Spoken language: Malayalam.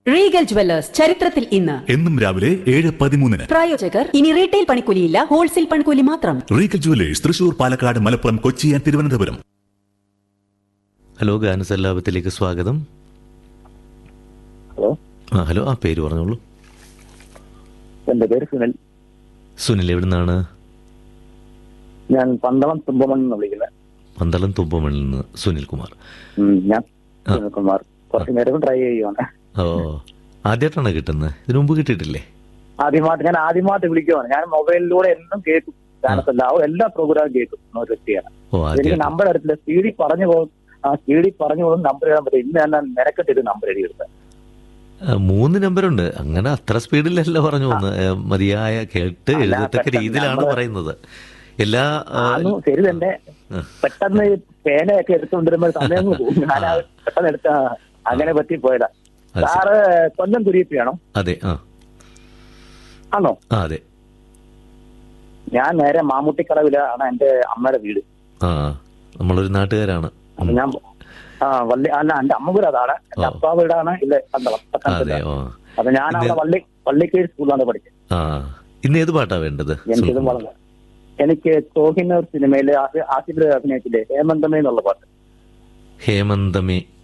റീഗൽ ജുവല്ലേഴ്സ് ചരിത്രത്തിൽ ഇന്ന് എന്നും രാവിലെ ഏഴ് പതിമൂന്നിന് പ്രായോജകർ ഇനി റീറ്റെയിൽ പണിക്കൂലിയില്ല ഹോൾസെയിൽ പണിക്കൂലി മാത്രം Regal Jewellers Thrissur Palakkad Malappuram Kochi and Thiruvananthapuram hello ഗാനസല്ലാപത്തിലേക്ക് സ്വാഗതം ഹലോ ആ ഹലോ ആ പേര് പറഞ്ഞോളൂ എന്റെ പേര് സുനിൽ സുനിൽ എവിടെ നിന്നാണ് ഞാൻ പന്തളം തുമ്പമൺ എന്ന് വിളിക്കുന്നത് പന്തളം തുമ്പമണിൽ നിന്ന് സുനിൽ കുമാർ ഉം, ഞാൻ ആ. സുനിൽകുമാർ കുറച്ച് നേരം ട്രൈ ചെയ്യുവാണ് ഓ ആദ്യമായിട്ടാണ് കിട്ടുന്നത് ഇതിനു മുമ്പ് കിട്ടിയിട്ടില്ലേ ആദ്യമായിട്ട് ഞാൻ ആദ്യമായിട്ട് വിളിക്കുവാണ് ഞാൻ മൊബൈലിലൂടെ എന്നും കേൾക്കും ഗാനത്തെല്ലാം എല്ലാ പ്രോഗ്രാമും കേൾക്കും ഒരു വ്യക്തിയാണ് ഓ എനിക്ക് ആദ്യമായിട്ട് നമ്പർ എടുത്തില്ല സ്പീഡിൽ പറഞ്ഞു പോകും ആ സ്പീഡിൽ പറഞ്ഞു പോകും നമ്പർ എഴുതാൻ പറ്റും ഇന്ന് ഞാൻ നിരക്കിട്ടൊരു നമ്പർ എഴുതിയെടുത്തത് ആ, മൂന്ന് നമ്പറുണ്ട് അങ്ങനെ അത്ര സ്പീഡിലല്ല പറഞ്ഞു പോകുന്നത് ഏ, മതിയായ കേട്ട് അല്ല, എഴുതത്തക്ക പെട്ടെന്ന് രീതിയിലാണ് നമ്മള് പറയുന്നത് എല്ലാ ആ, ആന്നു ശരി തന്നെ ആ. പെട്ടെന്ന് ഈ പേനയൊക്കെ എടുത്തുകൊണ്ടിരുമ്പോൾ സമയം അങ്ങ് പോകും ഞാൻ ആ പെട്ടെന്ന് എടുത്ത അങ്ങനെ പറ്റി പോയതാ അത് ശരി. സാറ് കൊല്ലം കുരിയപ്പിയാണോ അതെ ആ ആണോ ആ അതെ ഞാൻ നേരെ മാമൂട്ടിക്കടവിലാണ് എന്റെ അമ്മയുടെ വീട് ആ നമ്മളൊരു നാട്ടുകാരാണ് അപ്പൊ ഞാൻ ആ വള്ളി അല്ല എന്റെ അമ്മ വീട് അതാണ് എന്റെ ഓ. അപ്പ വീടാണ് ഇല്ല പന്തളം ആ, പത്തനംതിട്ട അതെ ഓ അപ്പൊ ഞാൻ അവിടെ ഇത്- വള്ളി വള്ളിക്കീഴ് സ്കൂളിലാണ് പഠിച്ചത് ആ ഇന്ന് ഏത് പാട്ടാ വേണ്ടത് എനിക്കിത് സുനിൽ? വളരെ എനിക്ക് കോഹിനൂർ സിനിമയിലെ ആസിഫ് അഭിനയിച്ചില്ലേ ഹേമന്തമേ എന്നുള്ള പാട്ട് ഹേമന്തമേ